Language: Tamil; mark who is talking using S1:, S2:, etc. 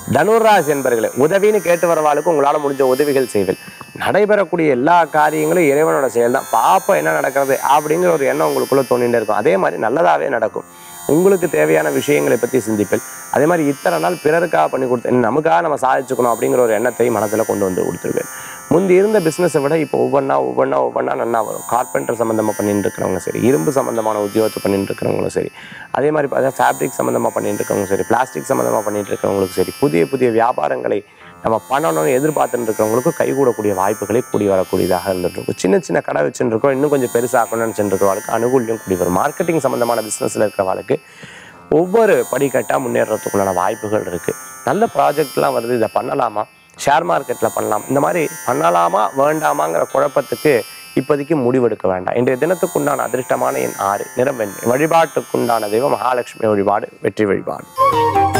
S1: தனுராசி என்பர்களே உதவின்னு கேட்டு வரவாளுக்கு உங்களால் முடிஞ்ச உதவிகள் செய்வேன் நடைபெறக்கூடிய எல்லா காரியங்களும் இறைவனோட செயல் தான் பாப்போம் என்ன நடக்கிறது அப்படிங்கிற ஒரு எண்ணம் உங்களுக்குள்ள தோணிகிட்டே இருக்கும் அதே மாதிரி நல்லதாகவே நடக்கும் உங்களுக்கு தேவையான விஷயங்களை பற்றி சிந்திப்பேன் அதே மாதிரி இத்தனை நாள் பிறருக்காக பண்ணி கொடுத்தேன் நமக்காக நம்ம சாதிச்சுக்கணும் அப்படிங்கிற ஒரு எண்ணத்தை மனதில் கொண்டு வந்து கொடுத்துருவேன் முந்தி இருந்த பிஸ்னஸை விட இப்போ ஒவ்வொன்றா ஒவ்வொன்றா ஒவ்வொன்றா நல்லா வரும் கார்பெண்டர் சம்மந்தமாக பண்ணிட்டு இருக்கிறவங்க சரி இரும்பு சம்மந்தமான உத்தியோகத்தை பண்ணிட்டு இருக்கிறவங்களும் சரி அதே மாதிரி பார்த்தா ஃபேப்ரிக் சம்மந்தமாக பண்ணிட்டு இருக்கிறவங்க சரி பிளாஸ்டிக் சம்மந்தமாக பண்ணிட்டு இருக்கிறவங்களுக்கு சரி புதிய புதிய வியாபாரங்களை நம்ம பண்ணணும்னு எதிர்பார்த்துட்டு இருக்கிறவங்களுக்கும் கைகூடக்கூடிய வாய்ப்புகளை கூடி வரக்கூடியதாக இருந்துட்டு இருக்கும் சின்ன சின்ன கடை வச்சுட்டு இருக்கோம் இன்னும் கொஞ்சம் பெருசாக்கணும்னு நினச்சிட்டு இருக்கிறவங்களுக்கு அனுகூல்யம் கூடி வரும் மார்க்கெட்டிங் சம்மந்தமான பிஸ்னஸில் இருக்கிறவங்களுக்கு ஒவ்வொரு படிக்கட்டாக முன்னேறதுக்குள்ளான வாய்ப்புகள் இருக்குது நல்ல ப்ராஜெக்ட்லாம் வருது இதை பண்ணலாமா ஷேர் மார்க்கெட்டில் பண்ணலாம் இந்த மாதிரி பண்ணலாமா வேண்டாமாங்கிற குழப்பத்துக்கு இப்போதைக்கு முடிவெடுக்க வேண்டாம் இன்றைய தினத்துக்குண்டான அதிர்ஷ்டமான எண் ஆறு நிறம் வெண்மை வழிபாட்டுக்குண்டான தெய்வம் மகாலட்சுமி வழிபாடு வெற்றி வழிபாடு